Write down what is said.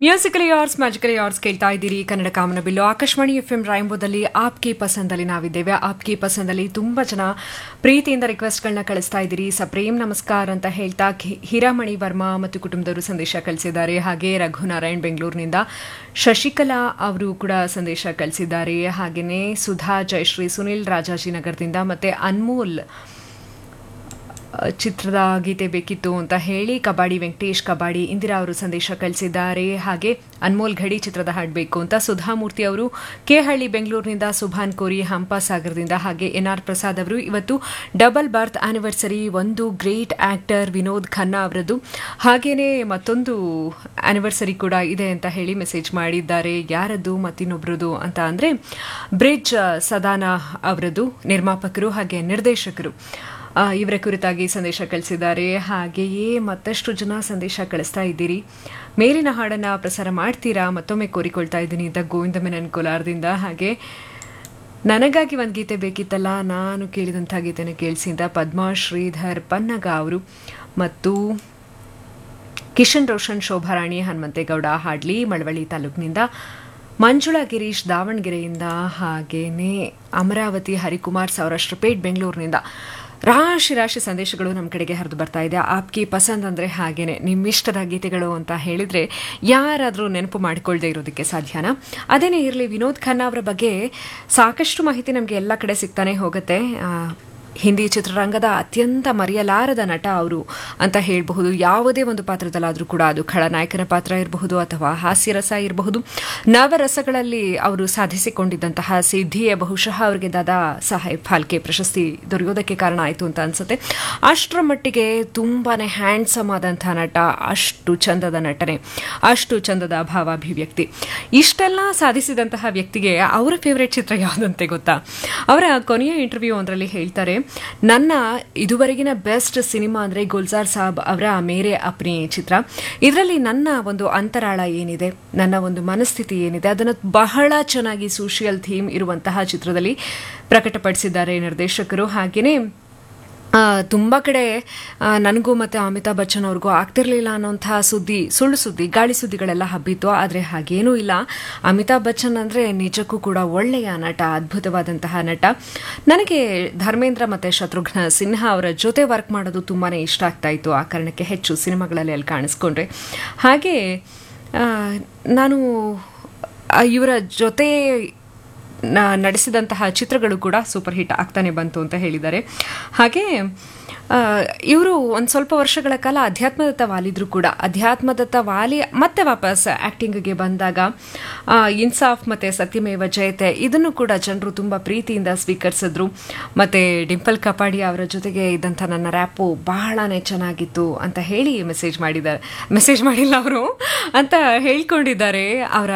musically ಯಾರ್ಸ್ magically ಯಾರ್ಸ್ ಕೇಳ್ತಾ ಇದ್ದೀರಿ ಕನ್ನಡ ಕಾಮನ ಬಿಲ್ಲು ಆಕಾಶವಾಣಿ ಎಫ್ ಎಂ ರಾಯಂಬೋದಲ್ಲಿ ಆಪ್ಕಿ ಪಸಂದಲ್ಲಿ ನಾವಿದ್ದೇವೆ ಆಪ್ಕಿ ಪಸಂದಲ್ಲಿ ತುಂಬಾ ಜನ ಪ್ರೀತಿಯಿಂದ ರಿಕ್ವೆಸ್ಟ್ಗಳನ್ನ ಕಳಿಸ್ತಾ ಇದ್ದೀರಿ ಸಪ್ರೇಮ್ ನಮಸ್ಕಾರ ಅಂತ ಹೇಳ್ತಾ ಖಿ- ಹಿರಾಮಣಿ ವರ್ಮಾ ಮತ್ತು ಕುಟುಂಬದವರು ಸಂದೇಶ ಕಳಿಸಿದ್ದಾರೆ ಹಾಗೆ ರಘುನಾರಾಯಣ್ ಬೆಂಗಳೂರಿನಿಂದ ಶಶಿಕಲಾ ಅವರು ಕೂಡ ಸಂದೇಶ ಕಳಿಸಿದ್ದಾರೆ ಹಾಗೆಯೇ ಸುಧಾ ಜಯಶ್ರೀ ಸುನಿಲ್ ರಾಜಾಜಿನಗರದಿಂದ ಮತ್ತೆ ಅನ್ಮೋಲ್ ಚಿತ್ರದ ಗೀತೆ ಬೇಕಿತ್ತು ಅಂತ ಹೇಳಿ ಕಬಾಡಿ ವೆಂಕಟೇಶ್ ಕಬಾಡಿ ಇಂದಿರಾ ಅವರು ಸಂದೇಶ ಕಳಿಸಿದ್ದಾರೆ ಹಾಗೆ ಅನ್ಮೋಲ್ ಘಡಿ ಚಿತ್ರದ ಹಾಡಬೇಕು ಅಂತ ಸುಧಾಮೂರ್ತಿ ಅವರು ಕೆಹಳ್ಳಿ ಬೆಂಗಳೂರಿನಿಂದ ಸುಭಾನ್ ಕೋರಿ ಹಂಪಾ ಸಾಗರದಿಂದ ಹಾಗೆ ಎನ್ ಆರ್ ಪ್ರಸಾದ್ ಅವರು ಇವತ್ತು ಡಬಲ್ ಬರ್ತ್ ಆನಿವರ್ಸರಿ ಒಂದು ಗ್ರೇಟ್ ಆಕ್ಟರ್ ವಿನೋದ್ ಖನ್ನಾ ಅವರದ್ದು ಹಾಗೇನೆ ಮತ್ತೊಂದು ಆನಿವರ್ಸರಿ ಕೂಡ ಇದೆ ಅಂತ ಹೇಳಿ ಮೆಸೇಜ್ ಮಾಡಿದ್ದಾರೆ ಯಾರದ್ದು ಮತ್ತಿನ್ನೊಬ್ರದ್ದು ಅಂತ ಅಂದ್ರೆ ಬ್ರಿಡ್ಜ್ ಸದಾನ ಅವರದ್ದು ನಿರ್ಮಾಪಕರು ಹಾಗೆ ನಿರ್ದೇಶಕರು ಆ, ಇವರ ಕುರಿತಾಗಿ ಸಂದೇಶ ಕಳಿಸಿದ್ದಾರೆ ಹಾಗೆಯೇ ಮತ್ತಷ್ಟು ಜನ ಸಂದೇಶ ಕಳಿಸ್ತಾ ಇದ್ದೀರಿ ಮೇಲಿನ ಹಾಡನ್ನ ಪ್ರಸಾರ ಮಾಡ್ತೀರಾ ಮತ್ತೊಮ್ಮೆ ಕೋರಿಕೊಳ್ತಾ ಇದ್ದೀನಿ ಅಂತ ಗೋವಿಂದ ಮೆನನ್ ಕೋಲಾರದಿಂದ ಹಾಗೆ ನನಗಾಗಿ ಒಂದು ಗೀತೆ ಬೇಕಿತ್ತಲ್ಲ ನಾನು ಕೇಳಿದಂಥ ಗೀತೆನ ಕೇಳಿಸಿ ಅಂತ ಪದ್ಮಾ ಶ್ರೀಧರ್ ಪನ್ನಗ ಅವರು ಮತ್ತು ಕಿಶನ್ ರೋಷನ್ ಶೋಭಾರಾಣಿ ಹನುಮಂತೇಗೌಡ ಹಾಡ್ಲಿ ಮಳವಳ್ಳಿ ತಾಲೂಕಿನಿಂದ ಮಂಜುಳಾ ಗಿರೀಶ್ ದಾವಣಗೆರೆಯಿಂದ ಹಾಗೇನೆ ಅಮರಾವತಿ ಹರಿಕುಮಾರ್ ಸೌರಾಷ್ಟ್ರಪೇಟ್ ಬೆಂಗಳೂರಿನಿಂದ ರಾಶಿ ರಾಶಿ ಸಂದೇಶಗಳು ನಮ್ಮ ಕಡೆಗೆ ಹರಿದು ಬರ್ತಾ ಇದೆ ಆಪ್ಕಿ ಪಸಂದ್ ಅಂದರೆ ಹಾಗೇನೆ ನಿಮ್ಮಿಷ್ಟದ ಗೀತೆಗಳು ಅಂತ ಹೇಳಿದ್ರೆ ಯಾರಾದರೂ ನೆನಪು ಮಾಡಿಕೊಳ್ಳದೆ ಇರೋದಕ್ಕೆ ಸಾಧ್ಯನಾ ಅದೇನೇ ಇರಲಿ ವಿನೋದ್ ಖನ್ನಾ ಅವರ ಬಗ್ಗೆ ಸಾಕಷ್ಟು ಮಾಹಿತಿ ನಮಗೆ ಎಲ್ಲ ಕಡೆ ಸಿಗ್ತಾನೆ ಹೋಗುತ್ತೆ ಆ, ಹಿಂದಿ ಚಿತ್ರರಂಗದ ಅತ್ಯಂತ ಮರೆಯಲಾರದ ನಟ ಅವರು ಅಂತ ಹೇಳಬಹುದು ಯಾವುದೇ ಒಂದು ಪಾತ್ರದಲ್ಲಾದರೂ ಕೂಡ ಅದು ಖಳನಾಯಕನ ಪಾತ್ರ ಇರಬಹುದು ಅಥವಾ ಹಾಸ್ಯರಸ ಇರಬಹುದು ನವರಸಗಳಲ್ಲಿ ಅವರು ಸಾಧಿಸಿಕೊಂಡಿದ್ದಂತಹ ಸಿದ್ಧಿಯೇ ಬಹುಶಃ ಅವರಿಗೆ ದಾದಾ ಸಾಹೇಬ್ ಫಾಲ್ಕೆ ಪ್ರಶಸ್ತಿ ದೊರೆಯೋದಕ್ಕೆ ಕಾರಣ ಆಯಿತು ಅಂತ ಅನ್ಸುತ್ತೆ ಅಷ್ಟರ ಮಟ್ಟಿಗೆ ತುಂಬಾನೇ ಹ್ಯಾಂಡ್ಸಮ್ ಆದಂತಹ ನಟ ಅಷ್ಟು ಚಂದದ ನಟನೆ ಅಷ್ಟು ಚಂದದ ಭಾವಾಭಿವ್ಯಕ್ತಿ ಇಷ್ಟೆಲ್ಲ ಸಾಧಿಸಿದಂತಹ ವ್ಯಕ್ತಿಗೆ ಅವರ ಫೇವರೇಟ್ ಚಿತ್ರ ಯಾವುದಂತೆ ಗೊತ್ತಾ ಅವರ ಕೊನೆಯ ಇಂಟರ್ವ್ಯೂ ಒಂದರಲ್ಲಿ ಹೇಳ್ತಾರೆ ನನ್ನ ಇದುವರೆಗಿನ ಬೆಸ್ಟ್ ಸಿನಿಮಾ ಅಂದ್ರೆ ಗುಲ್ಜಾರ್ ಸಾಬ್ ಅವರ ಮೇರೆ ಅಪ್ನಿ ಚಿತ್ರ ಇದರಲ್ಲಿ ನನ್ನ ಒಂದು ಅಂತರಾಳ ಏನಿದೆ ನನ್ನ ಒಂದು ಮನಸ್ಥಿತಿ ಏನಿದೆ ಅದನ್ನು ಬಹಳ ಚೆನ್ನಾಗಿ ಸೋಷಿಯಲ್ ಥೀಮ್ ಇರುವಂತಹ ಚಿತ್ರದಲ್ಲಿ ಪ್ರಕಟಪಡಿಸಿದ್ದಾರೆ ನಿರ್ದೇಶಕರು ಹಾಗೆಯೇ ಆ, ತುಂಬ ಕಡೆ ಆ, ನನಗೂ ಮತ್ತು ಅಮಿತಾಬ್ ಬಚ್ಚನ್ ಅವ್ರಿಗೂ ಆಗ್ತಿರ್ಲಿಲ್ಲ ಅನ್ನೋಂತಹ ಸುದ್ದಿ ಸುಳ್ಳು ಸುದ್ದಿ ಗಾಳಿ ಸುದ್ದಿಗಳೆಲ್ಲ ಹಬ್ಬಿತ್ತು ಆದರೆ ಹಾಗೇನೂ ಇಲ್ಲ ಅಮಿತಾಬ್ ಬಚ್ಚನ್ ಅಂದರೆ ನಿಜಕ್ಕೂ ಕೂಡ ಒಳ್ಳೆಯ ನಟ ಅದ್ಭುತವಾದಂತಹ ನಟ ನನಗೆ ಧರ್ಮೇಂದ್ರ ಮತ್ತು ಶತ್ರುಘ್ನ ಸಿನ್ಹಾ ಅವರ ಜೊತೆ ವರ್ಕ್ ಮಾಡೋದು ತುಂಬಾ ಇಷ್ಟ ಆಗ್ತಾ ಇತ್ತು ಆ ಕಾರಣಕ್ಕೆ ಹೆಚ್ಚು ಸಿನಿಮಾಗಳಲ್ಲಿ ಅಲ್ಲಿ ಕಾಣಿಸ್ಕೊಂಡ್ರೆ ಹಾಗೆ ಆ, ನಾನು ಆ, ಇವರ ಜೊತೆ ನ- ನಡೆಸಿದಂತಹ ಚಿತ್ರಗಳು ಕೂಡ ಸೂಪರ್ ಹಿಟ್ ಆಗ್ತಾನೆ ಬಂತು ಅಂತ ಹೇಳಿದ್ದಾರೆ ಹಾಗೆ ಇವರು ಒಂದು ಸ್ವಲ್ಪ ವರ್ಷಗಳ ಕಾಲ ಅಧ್ಯಾತ್ಮದತ್ತ ವಾಲಿದ್ರು ಕೂಡ ಅಧ್ಯಾತ್ಮದತ್ತ ವಾಲಿ ಮತ್ತೆ ವಾಪಸ್ ಆ್ಯಕ್ಟಿಂಗ್ಗೆ ಬಂದಾಗ ಆ, ಇನ್ಸಾಫ್ ಮತ್ತು ಸತ್ಯಮೇವ ಜಯತೆ ಇದನ್ನು ಕೂಡ ಜನರು ತುಂಬ ಪ್ರೀತಿಯಿಂದ ಸ್ವೀಕರಿಸಿದ್ರು ಮತ್ತು ಡಿಂಪಲ್ ಕಪಾಡಿ ಅವರ ಜೊತೆಗೆ ಇದ್ದಂಥ ನನ್ನ ರ್ಯಾಪು ಬಹಳನೇ ಚೆನ್ನಾಗಿತ್ತು ಅಂತ ಹೇಳಿ ಮೆಸೇಜ್ ಮಾಡಿದ್ದಾರೆ ಮೆಸೇಜ್ ಮಾಡಿಲ್ಲ ಅವರು ಅಂತ ಹೇಳ್ಕೊಂಡಿದ್ದಾರೆ ಅವರ